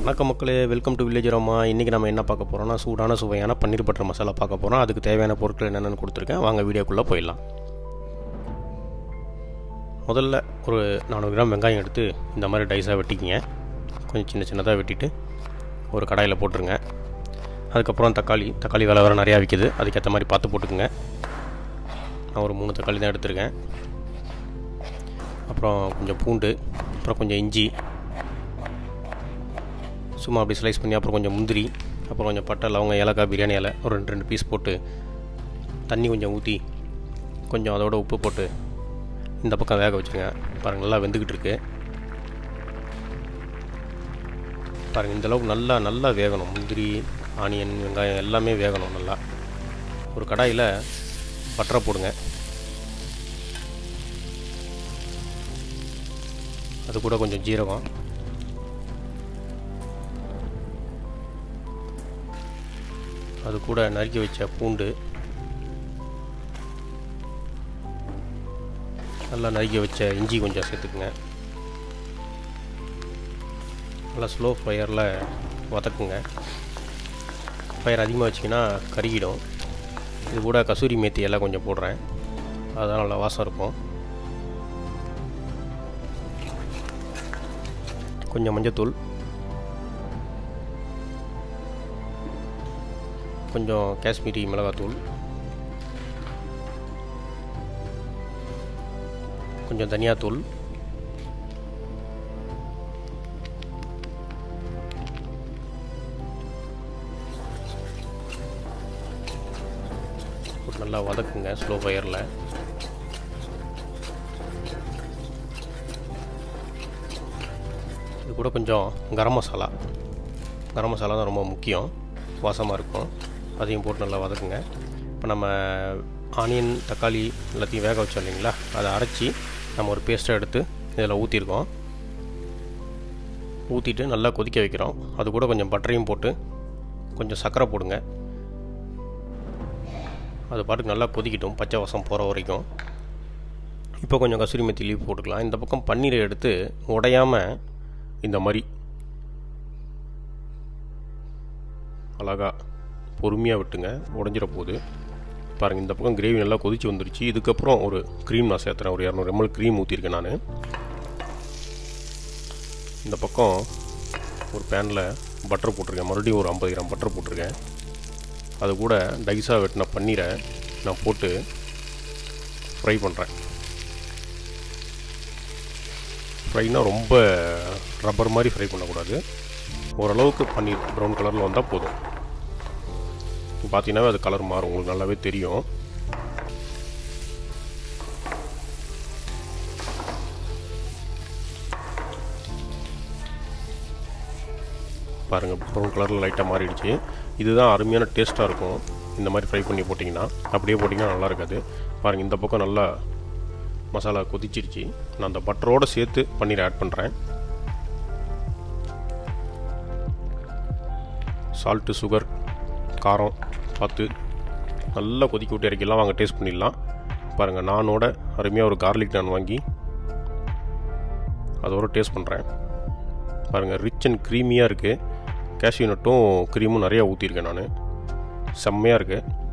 வணக்கம் மக்களே welcome to village ரோமா இன்றைக்கி நம்ம என்ன பார்க்க போகிறோம்னா சூடான சுவையான பன்னீர் பட்டர் மசாலா பார்க்க போகிறோம் அதுக்கு தேவையான பொருட்கள் என்னென்னு கொடுத்துருக்கேன் வாங்க வீடியோக்குள்ளே போயிடலாம் முதல்ல ஒரு நானூறு கிராம் வெங்காயம் எடுத்து இந்த மாதிரி டைஸாக வெட்டிக்கிங்க கொஞ்சம் சின்ன சின்னதாக வெட்டிட்டு ஒரு கடாயில் போட்டுருங்க அதுக்கப்புறம் தக்காளி தக்காளி விலை வேறு நிறையா விற்கிது அதுக்கேற்ற மாதிரி பார்த்து போட்டுக்குங்க நான் ஒரு மூணு தக்காளி தான் எடுத்திருக்கேன் அப்புறம் கொஞ்சம் பூண்டு அப்புறம் கொஞ்சம் இஞ்சி சும்மா அப்படி ஸ்லைஸ் பண்ணி அப்புறம் கொஞ்சம் முந்திரி அப்புறம் கொஞ்சம் பட்டை லவங்க ஏலக்காய் பிரியாணி இலை ஒரு ரெண்டு ரெண்டு பீஸ் போட்டு தண்ணி கொஞ்சம் ஊற்றி கொஞ்சம் அதோட உப்பு போட்டு இந்த பக்கம் வேக வச்சுருங்க பாருங்கள் நல்லா வெந்துக்கிட்டு இருக்கு பாருங்கள் இந்தளவுக்கு நல்லா நல்லா வேகணும் முந்திரி ஆனியன் வெங்காயம் எல்லாமே வேகணும் நல்லா ஒரு கடாயில் பட்டரை போடுங்க அது கூட கொஞ்சம் ஜீரகம் அது கூட நறுக்கி வச்ச பூண்டு நல்லா நறுக்கி வச்ச இஞ்சி கொஞ்சம் சேர்த்துக்குங்க நல்லா ஸ்லோ ஃபயரில் வதக்குங்க ஃபயர் அதிகமாக வச்சிங்கன்னா கருகிடும் இது கூட கசூரி மேத்தி எல்லாம் கொஞ்சம் போடுறேன் அதுதான் நல்லா வாசம் இருக்கும் கொஞ்சம் மஞ்சத்தூள் கொஞ்சம் காஷ்மீரி மிளகாத்தூள் கொஞ்சம் தனியாத்தூள் போட்டு நல்லா வதக்குங்க ஸ்லோ ஃபயரில் இது கூட கொஞ்சம் கரம் மசாலா கரம் மசாலா தான் ரொம்ப முக்கியம் வாசமாக இருக்கும் அதையும் போட்டு நல்லா வதக்குங்க இப்போ நம்ம ஆனியன் தக்காளி எல்லாத்தையும் வேக வச்சோம் இல்லைங்களா அதை அரைச்சி நம்ம ஒரு பேஸ்ட்டை எடுத்து இதில் ஊற்றிருக்கோம் ஊற்றிட்டு நல்லா கொதிக்க வைக்கிறோம் அது கூட கொஞ்சம் பட்டரையும் போட்டு கொஞ்சம் சர்க்கரை போடுங்க அது பாட்டுக்கு நல்லா கொதிக்கட்டும் பச்சை வாசம் போகிற வரைக்கும் இப்போ கொஞ்சம் கசூரி மெத்தி லீவ் போட்டுக்கலாம் இந்த பக்கம் பன்னீரை எடுத்து உடையாமல் இந்த மாதிரி அழகாக பொறுமையாக விட்டுங்க உடஞ்சிட போகுது பாருங்கள் இந்த பக்கம் கிரேவி நல்லா கொதிச்சு வந்துருச்சு இதுக்கப்புறம் ஒரு க்ரீம் நான் சேர்த்துறேன் ஒரு இரநூறு எம்எல் க்ரீம் ஊற்றிருக்கேன் நான் இந்த பக்கம் ஒரு பேனில் பட்டர் போட்டிருக்கேன் மறுபடியும் ஒரு ஐம்பது கிராம் பட்டர் போட்டிருக்கேன் அது கூட டைஸாக வெட்டின பன்னீரை நான் போட்டு ஃப்ரை பண்ணுறேன் ஃப்ரைனால் ரொம்ப ரப்பர் மாதிரி ஃப்ரை பண்ணக்கூடாது ஓரளவுக்கு பன்னீர் ப்ரௌன் கலரில் வந்தால் போதும் பார்த்தீங்கன்னா அது கலர் மாறும் உங்களுக்கு நல்லாவே தெரியும் பாருங்கள் ப்ரௌன் கலரில் லைட்டாக மாறிடுச்சு இதுதான் அருமையான டேஸ்ட்டாக இருக்கும் இந்த மாதிரி ஃப்ரை பண்ணி போட்டிங்கன்னா அப்படியே போட்டிங்கன்னா நல்லா இருக்காது பாருங்கள் இந்த பக்கம் நல்லா மசாலா கொதிச்சிருச்சு நான் அந்த பட்டரோடு சேர்த்து பன்னீர் ஆட் பண்ணுறேன் சால்ட்டு சுகர் காரம் பார்த்து நல்லா கொதிக்க விட்டு இறக்கிடலாம் வாங்க டேஸ்ட் பண்ணிடலாம் பாருங்கள் நானோட அருமையாக ஒரு கார்லிக் நான் வாங்கி அதோட டேஸ்ட் பண்ணுறேன் பாருங்கள் ரிச் அண்ட் க்ரீமியாக இருக்குது கேஷ்யூ நட்டும் க்ரீமும் நிறையா ஊற்றிருக்கேன் நான் செம்மையாக இருக்குது